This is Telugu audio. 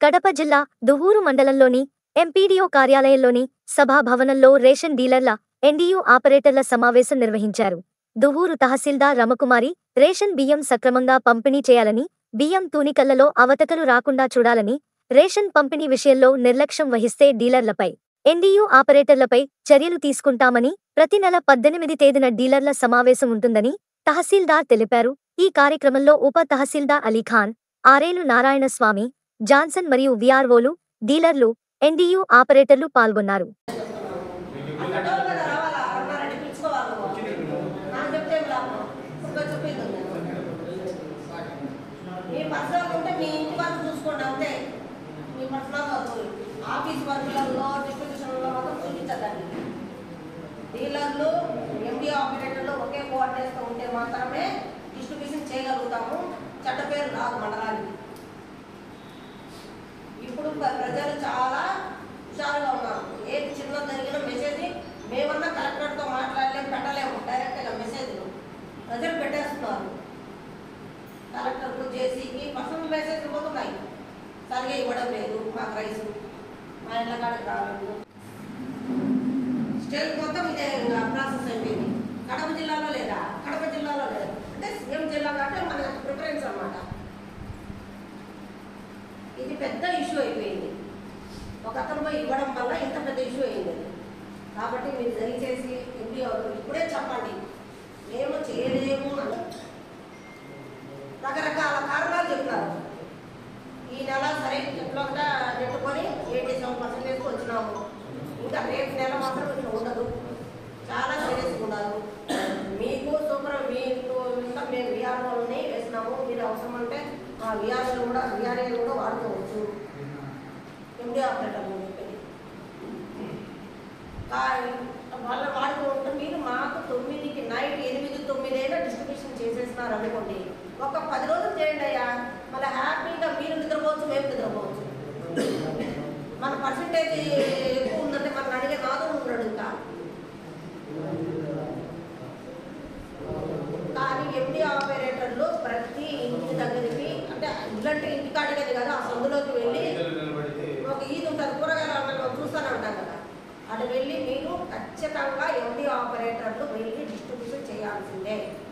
కడప జిల్లా దువ్వూరు మండలంలోని ఎంపీడీఓ కార్యాలయంలోని సభాభవనంలో రేషన్ డీలర్ల ఎన్డీయూ ఆపరేటర్ల సమావేశం నిర్వహించారు దువ్వూరు తహసీల్దార్ రమకుమారి రేషన్ బియ్యం సక్రమంగా పంపిణీ చేయాలని బియ్యం తూనికల్లలో అవతకలు రాకుండా చూడాలని రేషన్ పంపిణీ విషయంలో నిర్లక్ష్యం వహిస్తే డీలర్లపై ఎన్డీయూ ఆపరేటర్లపై చర్యలు తీసుకుంటామని ప్రతి నెల పద్దెనిమిది తేదీన డీలర్ల సమావేశం ఉంటుందని తహసీల్దార్ తెలిపారు ఈ కార్యక్రమంలో ఉప తహసీల్దార్ అలీఖాన్ ఆరేలు నారాయణస్వామి జాన్సన్ మరియు విఆర్ఓలు డీలర్లు ఎన్డీయూ ఆపరేటర్లు పాల్గొన్నారు అక్కడ కదా రావాలా అన్నారంటే పిలుచుకోవాలి నాకు చెప్తే ఏం లాభం ఇప్పుడు చెప్పింది మీ పర్సనల్ ఉంటే మీ ఇంటి వరకు చూసుకోండి అంతే మీ పర్సనల్ వరకు ఆఫీస్ వర్కులలో డిస్ట్రిబ్యూషన్లో మాత్రం చూపించదండి డీలర్లు ఎండి ఆపరేటర్లు ఒకే కోఆర్డినేట్తో ఉంటే మాత్రమే డిస్ట్రిబ్యూషన్ చేయగలుగుతాము చెడ్డ పేరు రాదు మండలానికి ఇప్పుడు ప్ర- ప్రజలు చాలా హుషారుగా ఉన్నారు ఏది చిన్న జరిగిన మెసేజ్ మేమన్నా కలెక్టర్తో మాట్లాడలేము పెట్టలేము డైరెక్ట్గా మెసేజ్లు ప్రజలు పెట్టేస్తున్నారు కలెక్టర్కు జేసీకి పర్సనల్ మెసేజ్ పోతున్నాయి సరిగా ఇవ్వడం లేదు మాకు రైస్ మా ఇళ్ళ కాడికి రాలేదు స్టేట్ మొత్తం ఇదే ఇంకా ప్రాసెస్ అయిపోయింది కడప జిల్లాలో లేదా కడప జిల్లాలో లేదు అంటే సీఎం జిల్లా కాబట్టి మనకి ప్రిఫరెన్స్ అన్నమాట ఇది పెద్ద ఇష్యూ అయిపోయింది ఒక అతను పోయి ఇవ్వడం వల్ల ఇంత పెద్ద ఇష్యూ అయింది అది కాబట్టి మీరు దయచేసి ఎంపీ ఇప్పుడే చెప్పండి మేము చేయలేము అని రకరకాల కారణాలు చెప్తారు ఈ నెల సరే ఎట్లా కూడా నెట్టుకొని ఎయిటీ సెవెన్ పర్సెంటేజ్ వచ్చినాము ఇంకా రేపు నెల మాత్రం ఇట్లా ఉండదు చాలా సీరియస్గా ఉన్నారు మీకు సూపర్ మీకు ఇంకా మేము విఆర్ఓలని వేసినాము మీరు అవసరం అంటే ఆ విఆర్ఓలు కూడా విఆర్ఏలు కూడా వాడుకోవచ్చు ఎండి ఆపరేటర్ చెప్పేది వాళ్ళ వాడుకుంటే మీరు మాకు తొమ్మిదికి నైట్ ఎనిమిది తొమ్మిది అయినా డిస్ట్రిబ్యూషన్ చేసేసినారు అనుకోండి ఒక పది రోజులు చేయండి అయ్యా మళ్ళీ హ్యాపీగా మీరు నిద్రపోవచ్చు మేము నిద్రపోవచ్చు మన పర్సంటేజ్ ఎక్కువ ఉందంటే మనం అడిగే నాదు ఉన్నాడు ఇంకా కానీ ఎండి ఆపరేటర్లు ప్రతి ఇంటి దగ్గరికి అంటే ఇల్లంటే ఇంటి కాడిగది కదా ఆ సందులోకి వెళ్ళి ఒక ఈద్ ఉంటుంది కూరగాయలు అమ్మాయి మనం చూస్తూనే ఉంటాం కదా అటు వెళ్ళి మీరు ఖచ్చితంగా ఎండి ఆపరేటర్లు వెళ్ళి డిస్ట్రిబ్యూషన్ చేయాల్సిందే